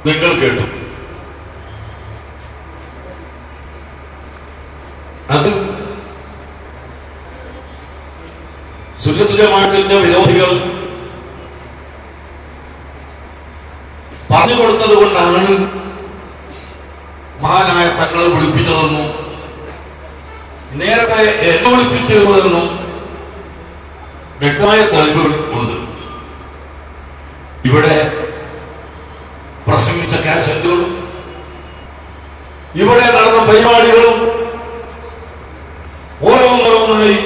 നിങ്ങൾ കേട്ടു അത് സുന്നത്തുജമാത്തിന്റെ വിരോധികൾ പറഞ്ഞു കൊടുത്തത് കൊണ്ടാണ് മഹാനായ തങ്ങൾ വിളിപ്പിച്ചതെന്നും നേരത്തെ എന്നെ വിളിപ്പിച്ചിരുന്നതെന്നും വ്യക്തമായ തെളിവുകൾ ഉണ്ട് ഇവിടെ പ്രസംഗിച്ച കാസറ്റുകളും ഇവിടെ നടന്ന പരിപാടികളും ഓരോന്നോരോന്നായി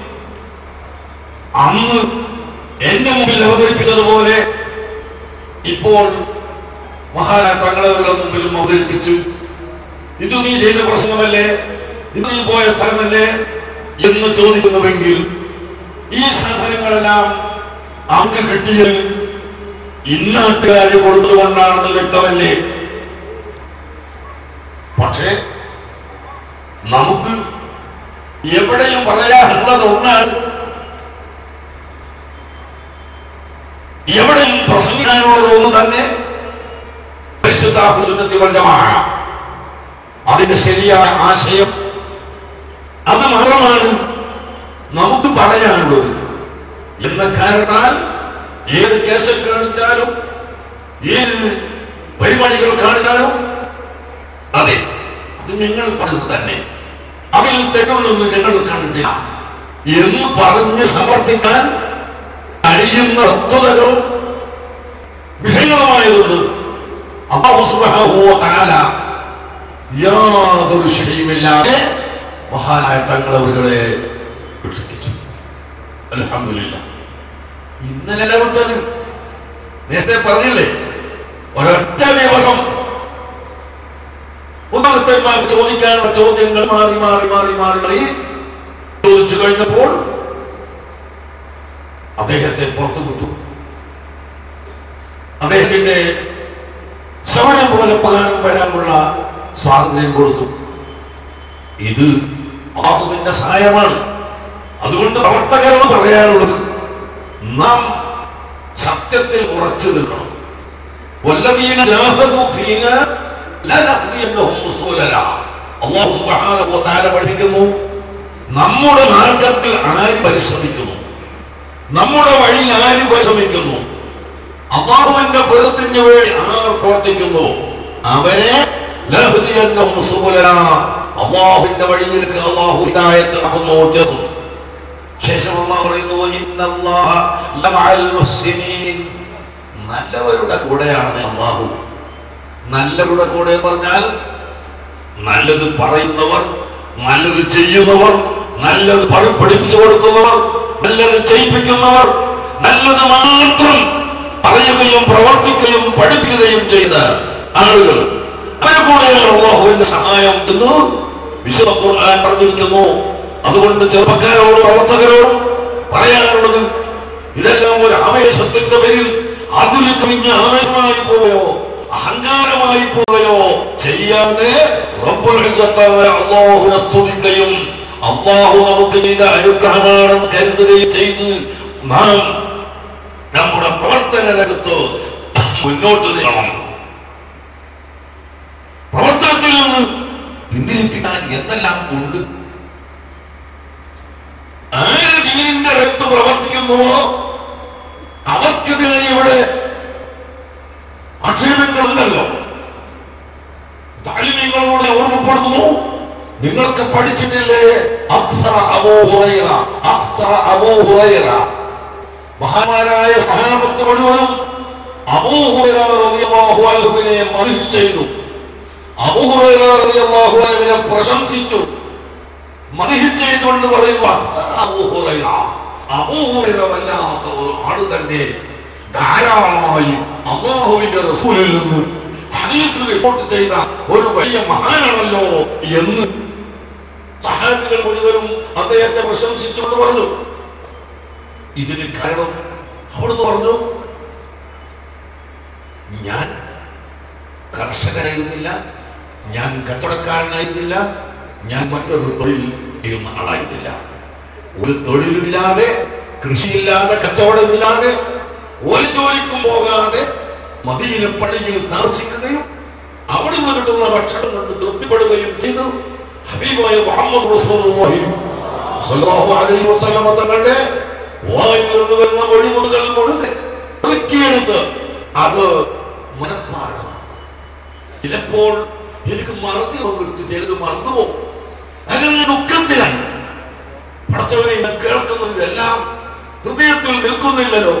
അന്ന് എന്റെ മുമ്പിൽ അവതരിപ്പിച്ചതുപോലെ ഇപ്പോൾ മഹാനായ തങ്ങളവരുടെ മുമ്പിലും അവതരിപ്പിച്ചു ഇത് നീ ചെയ്ത പ്രസംഗമല്ലേ ഇത് നീ പോയ സ്ഥലമല്ലേ എന്ന് ചോദിക്കുന്നുവെങ്കിൽ ഈ സാധനങ്ങളെല്ലാം അവർക്ക് കിട്ടിയത് ഇന്നാട്ടുകാര് കൊടുത്തുകൊണ്ടാണെന്ന് വ്യക്തമല്ലേ പക്ഷേ നമുക്ക് എവിടെയും പറയാനുള്ളത് ഒന്നാണ് എവിടെയും പ്രസംഗിക്കാനുള്ളത് ഒന്ന് തന്നെ പരിശുദ്ധ സുന്നത്തി വർഗമാണ് അതിന്റെ ശരിയായ ആശയം അത് മാത്രമാണ് നമുക്ക് പറയാനുള്ളത് എന്ന കാരണത്താൽ ഏത് കേസറ്റ് കാണിച്ചാലും ഏത് പരിപാടികൾ കാണിച്ചാലും അതെ അത് ഞങ്ങൾ പറഞ്ഞത് തന്നെ അതിൽ തെറ്റുള്ളൊന്നും ഞങ്ങൾ കണ്ടില്ല എന്ന് പറഞ്ഞ് സമർത്ഥിക്കാൻ കഴിയുന്ന വസ്തുതകളും വിഷയങ്ങളുമായതുകൊണ്ട് അള്ളാഹു സുബ്ഹാനഹു വ തആല യാതൊരു ശരിയുമില്ലാതെ മഹാനായ തങ്ങളവരുകളെ വിളിപ്പിച്ചു അൽഹംദുലില്ലാ ഇന്നലെ വിട്ടത് നേരത്തെ പറഞ്ഞില്ലേ ഒരൊറ്റ ദിവസം ഉദാഹരണന്മാർക്ക് ചോദിക്കാനുള്ള ചോദ്യങ്ങൾ മാറി മാറി മാറി മാറി മാറി ചോദിച്ചു കഴിഞ്ഞപ്പോൾ അദ്ദേഹത്തെ പുറത്തു വിട്ടു അദ്ദേഹത്തിന്റെ സമരം പോലെ പകരം വരാനുള്ള സ്വാതന്ത്ര്യം കൊടുത്തു ഇത് അള്ളാഹുവിന്റെ സഹായമാണ് അതുകൊണ്ട് പ്രവർത്തകരോട് പറയാനുള്ളത് നാം സത്യത്തിൽ ഉറച്ചു നിൽക്കണം والذين جاهدوا فينا لنهدينهم سبلنا അള്ളാഹു സുബ്ഹാനഹു വ തആല പഠിപ്പിക്കുന്നു നമ്മുടെ മാർഗത്തിൽ ആര് പരിശ്രമിക്കുന്നു നമ്മുടെ വഴിയിൽ ആര് പരിശ്രമിക്കുന്നു അള്ളാഹുവിന്റെ പൊരുത്തിന് വേണ്ടി ആർ പ്രവർത്തിക്കുന്നു അവരെ ലഹദിയന്നഹും സുബുലനാ. അള്ളാഹുവിന്റെ വഴിയിലേക്ക് അള്ളാഹു ഹിദായത്ത് ആക്കുന്നു ചേർന്നു ശേഷം അള്ളാഹു പറയുന്നു ഇന്നല്ലാഹ ലമഅൽ മുഹ്സിനീൻ നല്ലവരുടെ കൂടെയാണ് അള്ളാഹു നല്ലവരുടെ കൂടെ എന്ന് പറഞ്ഞാൽ നല്ലത് പറയുന്നവർ നല്ലത് ചെയ്യുന്നവർ നല്ലത് പഠി- പഠിപ്പിച്ചു കൊടുക്കുന്നവർ നല്ലത് ചെയ്യിപ്പിക്കുന്നവർ നല്ലത് മാത്രം പറയുകയും പ്രവർത്തിക്കുകയും പഠിപ്പിക്കുകയും ചെയ്ത ആളുകൾ അവരെ കൂടെയാണ് അള്ളാഹുവിന്റെ സഹായം എന്ന് വിശുദ്ധ ഖുർആൻ പറഞ്ഞിരിക്കുന്നു അതുകൊണ്ട് ചെറുപ്പക്കാരോട് പ്രവർത്തകരോട് പറയാനുള്ളത് ഇതെല്ലാം ഒരു ആവേശത്തിന്റെ പേരിൽ അതിൽ കവിഞ്ഞ ആവേശമായി പോവുകയോ അഹങ്കാരമായി പോവുകയോ ചെയ്യാതെ റബ്ബുൽ ഇസ്സത്തായ അള്ളാഹുവിനെ സ്തുതിക്കുകയും അള്ളാഹു നമുക്ക് ചെയ്ത അനുഗ്രഹമാണെന്ന് കരുതുകയും ചെയ്ത് നാം നമ്മുടെ പ്രവർത്തന രംഗത്ത് മുന്നോട്ട് നീങ്ങണം പ്രവർത്തനത്തിൽ നിന്ന് പിന്തിരിപ്പിക്കാൻ എന്തെല്ലാം ഉണ്ട് ആര് ദീനിന്റെ രംഗത്ത് പ്രവർത്തിക്കുന്നുവോ അവർക്കെതിരെ ഇവിടെ ആക്ഷേപങ്ങളുണ്ടല്ലോ താലിമ്യങ്ങളോട് ഓർമ്മപ്പെടുന്നു നിങ്ങൾക്ക് പഠിച്ചിട്ടില്ലേ അക്സറ അബൂ ഹുറൈറ അക്സറ അബൂ ഹുറൈറ മഹാന്മാരായ സഹാബത്ത് മുഴുവനും അബൂ ഹുറൈറ റളിയല്ലാഹു അൻഹുവിനെ മറിച്ച് ചെയ്തു അബൂ ഹുറൈറ റളിയല്ലാഹു അൻഹുവിനെ പ്രശംസിച്ചു മതിഹ് ചെയ്തുകൊണ്ട് പറയുക അബൂ ഹുറൈറ അബൂ ഹുറൈറ വല്ലാത്ത ഒരു ആള് തന്നെ ധാരാളമായി അള്ളാഹുവിന്റെ റസൂലിൽ നിന്ന് ഹദീസ് റിപ്പോർട്ട് ചെയ്ത ഒരു വലിയ മഹാനാണല്ലോ എന്ന് സഹാബികൾ മുഴുവനും അദ്ദേഹത്തെ പ്രശംസിച്ചുകൊണ്ട് പറഞ്ഞു ഇതിന് കാരണം അവിടുന്ന് പറഞ്ഞു ഞാൻ കർഷകനായിരുന്നില്ല ഞാൻ കച്ചവടക്കാരനായിരുന്നില്ല ഞാൻ മറ്റൊരു തൊഴിൽ ചെയ്യുന്ന ആളായിരുന്നില്ല ഒരു തൊഴിലില്ലാതെ കൃഷിയില്ലാതെ കച്ചവടമില്ലാതെ ഒരു ജോലിക്കും പോകാതെ മദീന പള്ളിയിൽ താമസിക്കുകയും അവിടെ നിന്ന് കിട്ടുന്ന ഭക്ഷണം കൊണ്ട് തൃപ്തിപ്പെടുകയും ചെയ്തു ഹബീബായ മുഹമ്മദ് റസൂലുള്ളാഹി സ്വല്ലല്ലാഹു അലൈഹി വസല്ലം തങ്ങളുടെ വായിൽ നിന്ന് വരുന്ന ഒഴിമുതൽ മുഴുവൻ ഒതുക്കിയെടുത്ത് അത് മനഃപ്പാടമാണ് ചിലപ്പോൾ എനിക്ക് മറന്നു വന്നിട്ട് ചിലത് മറന്നുപോകും അങ്ങനെ ഞാൻ ദുഃഖത്തിലാണ് പടച്ചവനെ ഞാൻ കേൾക്കുന്നില്ലെല്ലാം ഹൃദയത്തിൽ നിൽക്കുന്നില്ലല്ലോ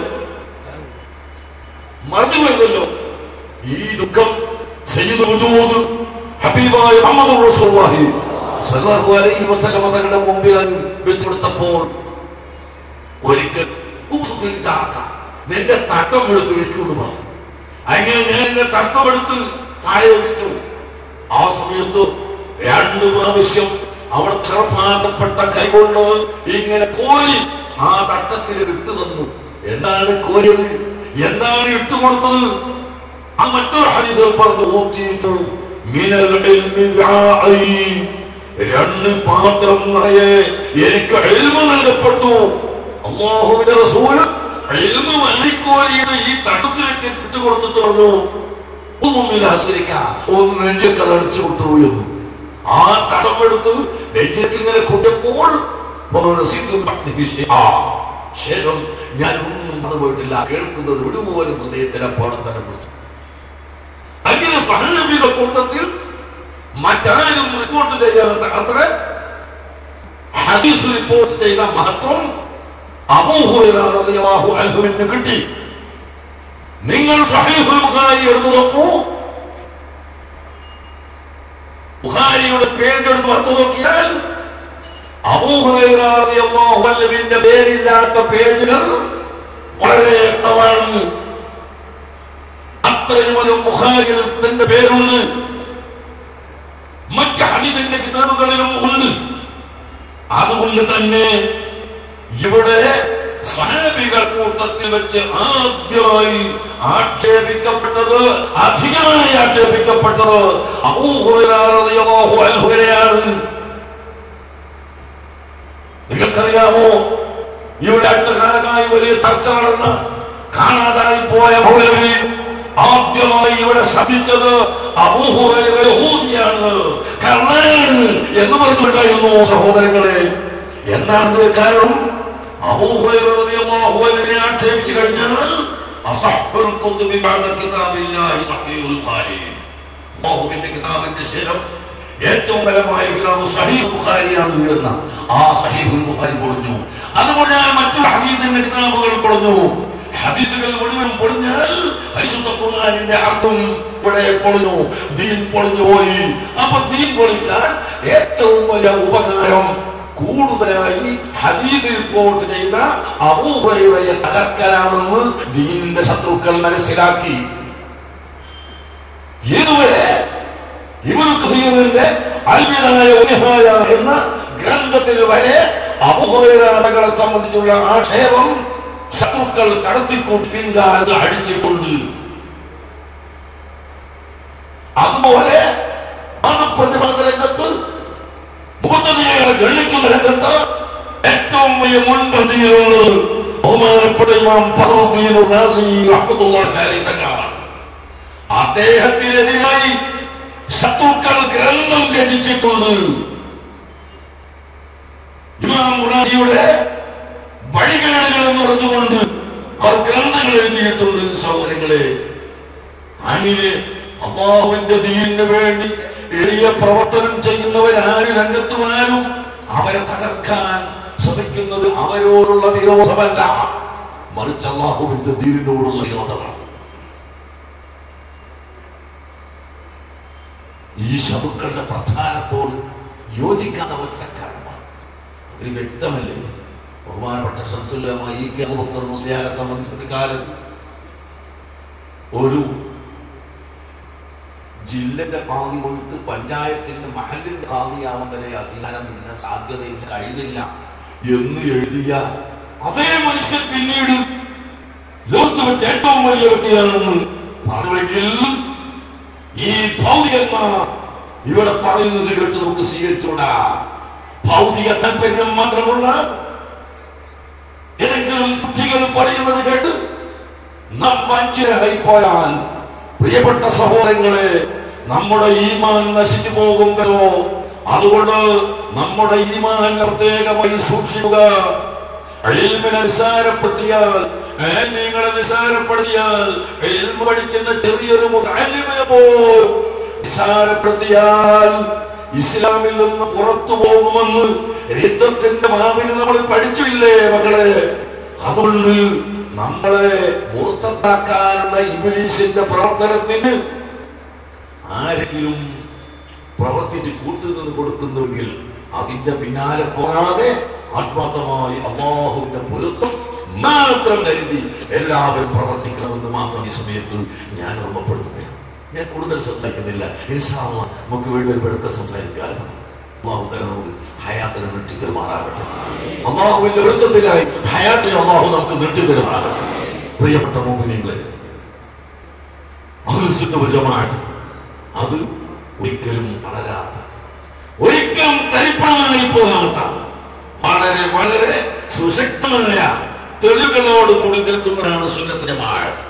മറന്നു വരുന്നല്ലോ ഈ ദുഃഖം സയ്യിദ് വജൂദ് ഹബീബായ മുഹമ്മദ് റസൂലുള്ളാഹി സല്ലല്ലാഹു അലൈഹി വസല്ലം തങ്ങളുടെ മുമ്പിൽ അത് വെച്ച് കൊടുത്തപ്പോൾ ഒരിക്കൽ ഉസുഖിതാക്ക നിന്റെ തട്ടം എടുത്ത് വെക്കൂന്ന് പറഞ്ഞു അങ്ങനെ ഞാൻ എന്റെ തട്ടം എടുത്ത് താഴെ വെച്ചു ആ സമയത്ത് രണ്ടു പ്രാവശ്യം അവൾ ചെറുപ്പാകപ്പെട്ട കൈകൊണ്ട് ഇങ്ങനെ കോരി ആ തട്ടത്തിൽ ഇട്ടു തന്നു എന്താണ് കോരിയത് എന്താണ് ഇട്ടുകൊടുത്തത് ആ മറ്റൊരു ഹദീസിൽ പറഞ്ഞു ഊത്തിയിട്ടു മിനൽ ഇൽമി വിആഇ. രണ്ട് പാത്രം നിറയെ എനിക്ക് എൽമ നൽകപ്പെട്ടു അള്ളാഹുവിന്റെ റസൂല് എൽമ വാരിക്കോരിയുടെ ഈ തട്ടത്തിലേക്ക് ഇട്ടുകൊടുത്തിട്ട് പറഞ്ഞു ഒന്നുമില്ല ആശ്രയിക്ക ഒന്ന് നെഞ്ചിൽ കലടിച്ചു കൊണ്ടുപോയി എന്ന്. ആ തടമെടുത്ത് നെഞ്ചിലേക്ക് ഇങ്ങനെ കൊണ്ടപ്പോൾ വളരെ സിദ്ധും ഭക്തി ആ ശേഷം ഞാൻ ഒന്നും മറന്നുപോയിട്ടില്ല കേൾക്കുന്നത് വിടുപോലും ഹൃദയത്തിലെ പോണം തന്നെ വിളിച്ചു അങ്ങനെ സഹനബിയുടെ കൂട്ടത്തിൽ മറ്റാരും റിപ്പോർട്ട് ചെയ്യാത്ത അത്ര ഹദീസ് റിപ്പോർട്ട് ചെയ്ത മഹത്വം അബൂഹുറാഹു അൽഹുവിന് കിട്ടി നിങ്ങൾ സഹീഹുൽ ബുഖാരി എടുത്തു നോക്കൂ ബുഖാരിയുടെ പേജ് എടുത്ത് വന്നു നോക്കിയാൽ അബൂഹുറൈറിന്റെ പേരില്ലാത്ത പേജുകൾ വളരെ കുറവാണ് അത്രയും ഒരു ബുഖാരിയിൽ തന്റെ പേരുണ്ട് മറ്റ് ഹദീദിന്റെ കിതാബുകളിലും ഉണ്ട് അതുകൊണ്ട് തന്നെ ഇവിടെ സഹാബികൾ കൂട്ടത്തിൽ വെച്ച് ആദ്യമായി ആക്ഷേപിക്കപ്പെട്ടത് അധികമായി ആക്ഷേപിക്കപ്പെട്ടത് അബൂഹുറൈറളിയല്ലാഹു അൻഹുവിനെയാണ് നിങ്ങൾക്കറിയാമോ ഇവിടെ അടുത്ത കാലമായി വലിയ ചർച്ച നടന്ന കാണാതായി പോയ മൗലവി ആദ്യമായി ഇവിടെ ശ്രദ്ധിച്ചത് അബൂഹുറൈറ യഹൂദിയാണ് കർണാണ് എന്ന് പറഞ്ഞിട്ടുണ്ടായിരുന്നു സഹോദരങ്ങളെ എന്താണ് കാരണം അബൂഹുറൈറ റളിയല്ലാഹു അൻഹുവിനെ ആക്ഷേപിച്ചു കഴിഞ്ഞാൽ അസഹ്ബുൽ കുതുബി ബഅദ കിതാബില്ലാഹി സഹീഹുൽ ബുഖാരി അല്ലാഹുവിന്റെ കിതാബിന്റെ ശേഷം ഏറ്റവും ബലമായ കിതാബ് സഹീഹ് ബുഖാരിയാണ് എന്ന ആ സഹീഹുൽ ബുഖാരി പൊളിഞ്ഞു അതുപോലെ മറ്റുള്ള ഹദീസിന്റെ കിതാബുകൾ പൊളിഞ്ഞു ഹദീസുകൾ മുഴുവൻ പൊളിഞ്ഞാൽ പരിശുദ്ധ ഖുർആനിന്റെ അർത്ഥം ഇവിടെ പൊളിഞ്ഞു ദീൻ പൊളിഞ്ഞു പോയി അപ്പൊ ദീൻ പൊളിക്കാൻ ഏറ്റവും വലിയ ഉപകാരം കൂടുതലായി ഹദീദ് റിപ്പോർട്ട് ചെയ്ത അബൂഹുറൈറയെ തകർക്കലാണെന്ന് ദീനിന്റെ ശത്രുക്കൾ മനസ്സിലാക്കി ഇതുവരെ ഇബ്നു കസീറിന്റെ അൽബിനായ ഉനിഹായ എന്ന ഗ്രന്ഥത്തിൽ വരെ അബൂഹുറൈറകളെ സംബന്ധിച്ചുള്ള ആക്ഷേപം ശത്രുക്കൾ കടത്തിക്കൂട്ടി പിൻകാലത്ത് അടിച്ചിട്ടുണ്ട് അതുപോലെ മതപ്രതിപാദ രംഗത്ത് മുഖത്തതികളെ ഗണിക്കുന്ന രംഗത്ത് ഏറ്റവും വലിയ മുൻപന്തിയിലുള്ളത് ബഹുമാനപ്പെട്ട ഇമാം ഫഖറുദ്ദീൻ റാസി റഹ്മത്തുള്ളാഹി അലൈഹി തങ്ങളാണ് അദ്ദേഹത്തിനെതിരായി ശത്രുക്കൾ ഗ്രന്ഥം രചിച്ചിട്ടുണ്ട് ഇമാം റാസിയുടെ വഴികേടുകൾ എന്ന് പറഞ്ഞുകൊണ്ട് അവർ ഗ്രന്ഥങ്ങൾ എഴുതിയിട്ടുണ്ട് സഹോദരങ്ങളെ അങ്ങനെ അള്ളാഹുവിന്റെ ദീനിന് വേണ്ടി എളിയ പ്രവർത്തനം ചെയ്യുന്നവരാര് രംഗത്തുമാരും അവരെ തകർക്കാൻ ശ്രമിക്കുന്നത് അവരോടുള്ള വിരോധമല്ല മറിച്ച് അള്ളാഹുവിന്റെ ദീനിനോടുള്ള വിരോധമാണ് ഈ ശത്രുക്കളുടെ പ്രധാനത്തോട് യോജിക്കാത്ത ഒറ്റ കാരണമാണ് അതിന് വ്യക്തമല്ലേ ബഹുമാനപ്പെട്ട ശംസുല്ലമായി ഈ കേരളത്തിൽ മുസ്ലിയാരെ സംബന്ധിച്ചൊരു കാലം ഒരു ജില്ലന്റെ പാതി പോയിട്ട് പഞ്ചായത്തിന്റെ മഹലിന്റെ പാതിയാവാൻ വരെ അധികാരമില്ല സാധ്യതയില്ല കഴിവില്ല എന്ന് എഴുതിയ അതേ മനുഷ്യൻ പിന്നീട് ലോകത്ത് വെച്ച് ഏറ്റവും വലിയ വ്യക്തിയാണെന്ന് പറഞ്ഞെങ്കിൽ ഈ ഭൗതികന്മാർ ഇവിടെ പറയുന്നത് കേട്ട് നമുക്ക് സ്വീകരിച്ചൂടാ ഭൗതിക താല്പര്യം മാത്രമുള്ള ഏതെങ്കിലും ബുദ്ധികൾ പറയുന്നത് കേട്ട് നാം വഞ്ചിതരായി പോയാൽ പ്രിയപ്പെട്ട സഹോദരങ്ങളെ നമ്മുടെ ഈമാൻ നശിച്ചു പോകുന്നതോ അതുകൊണ്ട് നമ്മുടെ ഈമാൻ പ്രത്യേകമായി സൂക്ഷിക്കുക അഴിൽമിനെ നിസ്സാരപ്പെടുത്തിയാൽ ആലിമ്യങ്ങളെ നിസ്സാരപ്പെടുത്തിയാൽ ഇൽമ് പഠിക്കുന്ന ചെറിയൊരു മുതല്ലിമിനെ പോലും നിസ്സാരപ്പെടുത്തിയാൽ ഇസ്ലാമിൽ നിന്ന് പുറത്തു പോകുമെന്ന് യുദ്ധത്തിന്റെ മാവിന് നമ്മൾ പഠിച്ചില്ലേ മകളെ അതുകൊണ്ട് നമ്മളെ മൂർത്തത്താക്കാനുള്ള ഇബിലീസിന്റെ പ്രവർത്തനത്തിന് ആരെങ്കിലും പ്രവർത്തിച്ച് കൂട്ടുനിന്ന് കൊടുക്കുന്നുവെങ്കിൽ അതിന്റെ പിന്നാലെ പോകാതെ ആത്മാർത്ഥമായി അള്ളാഹുവിന്റെ പൊരുത്തം മാത്രം കരുതി എല്ലാവരും പ്രവർത്തിക്കണമെന്ന് മാത്രം ഈ സമയത്ത് ഞാൻ ഓർമ്മപ്പെടുത്തുകയാണ് ഞാൻ കൂടുതൽ സംസാരിക്കുന്നില്ല ഇൻഷാ അല്ലാഹ് നമുക്ക് വീണ്ടും വരുമ്പോഴൊക്കെ സംസാരിക്കാൻ അള്ളാഹു തന്നെ നമുക്ക് ഹയാത്തിനെ നീട്ടിത്തരുമാറാകട്ടെ അള്ളാഹുവിന്റെ വൃത്തത്തിലായി ഹയാത്തിനെ അള്ളാഹു നമുക്ക് നീട്ടിത്തരുമാറാകട്ടെ പ്രിയപ്പെട്ട മോഹിനികളെ ജമാഅത്ത് അത് ഒരിക്കലും വളരാത്ത ഒരിക്കലും തരിപ്പണമായി പോകാത്ത വളരെ വളരെ സുശക്തമായ തെളിവുകളോട് കൂടി നിൽക്കുന്നതാണ് സുന്നത്തിന്റെ മാഴത്ത്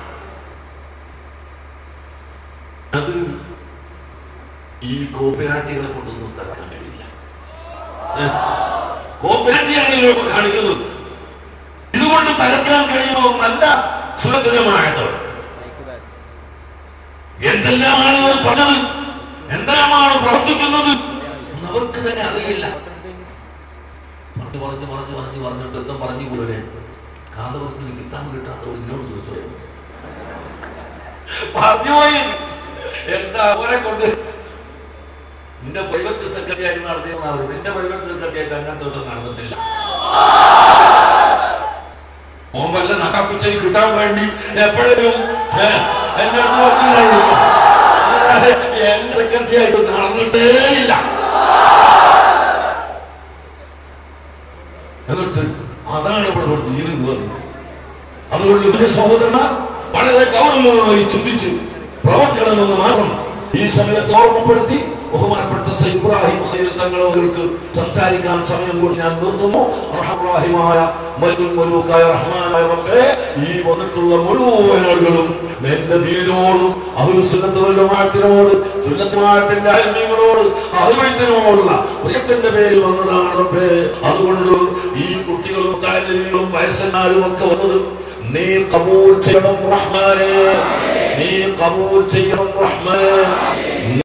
അത് ഈ കോപ്പിരാട്ടികളെ കൊണ്ടൊന്നും തകർക്കാൻ കഴിയില്ല കോപ്പിരാട്ടിയാണല്ലോ ഇപ്പൊ കാണിക്കുന്നത് ഇതുകൊണ്ട് തകർക്കാൻ കഴിയുമോ നല്ല സുരക്ഷിതമായത് എന്തെല്ലാമാണ് ഇവർ പറഞ്ഞത് എന്തെല്ലാമാണ് പ്രവർത്തിക്കുന്നത് എന്ന് അവർക്ക് തന്നെ അറിയില്ല പറഞ്ഞു പറഞ്ഞു പറഞ്ഞു പറഞ്ഞു പറഞ്ഞിട്ട് എന്താ പറഞ്ഞു പോലെ കാന്തപുരത്തിന് കിട്ടാൻ കിട്ടാത്തവർ ഇന്നോട് ചോദിച്ചു പറഞ്ഞുപോയി എന്താ അവരെ കൊണ്ട് നിന്റെ പ്രൈവറ്റ് സെക്രട്ടറി ആയി നടത്തിയെന്നാണ് നിന്റെ പ്രൈവറ്റ് സെക്രട്ടറി ആയിട്ട് അങ്ങനത്തെ ഒന്നും നടന്നിട്ടില്ല ഓൻ വല്ല നക്കാപ്പിച്ചയും കിട്ടാൻ വേണ്ടി എപ്പോഴും എന്റെ അടുത്ത് പറഞ്ഞിട്ടുണ്ടായിരുന്നു എന്റെ സെക്രട്ടറി ആയിട്ട് നടന്നിട്ടേ ഇല്ല എന്നിട്ട് അതാണ് ഇവിടെ ഇവിടെ തീരുന്നത് പറഞ്ഞത് അതുകൊണ്ട് ഇവരുടെ സഹോദരന്മാർ വളരെ ഗൗരവമായി ചിന്തിച്ച് പ്രവർത്തിക്കണമെന്ന് മാത്രം ഈ സമയത്ത് ഓർമ്മപ്പെടുത്തി ബഹുമാനപ്പെട്ട സയ്യിദ് ഇബ്രാഹിം ഖലീൽ തങ്ങൾ അവർക്ക് സംസാരിക്കാൻ സമയം കൂടി ഞാൻ നിർത്തുന്നു റഹ്മാഹിമായ മൽക്കുൽ മലൂക്കായ റഹ്മാനായ റബ്ബേ ഈ വന്നിട്ടുള്ള മുഴുവൻ ആളുകളും എന്റെ ദീനോടും അഹുസുന്നത്തുമാറ്റിനോട് സുന്നത്തുമാറ്റിന്റെ അൽമീങ്ങളോട് അഹുബൈത്തിനോടുള്ള പ്രിയത്തിന്റെ പേരിൽ വന്നതാണ് റബ്ബേ അതുകൊണ്ട് ഈ കുട്ടികളും താല്യങ്ങളും വയസ്സന്മാരും ഒക്കെ വന്നത് നീ കബൂൽ ചെയ്യണം റഹ്മാനെ നീ കബൂൽ ചെയ്യണം റഹ്മാനെ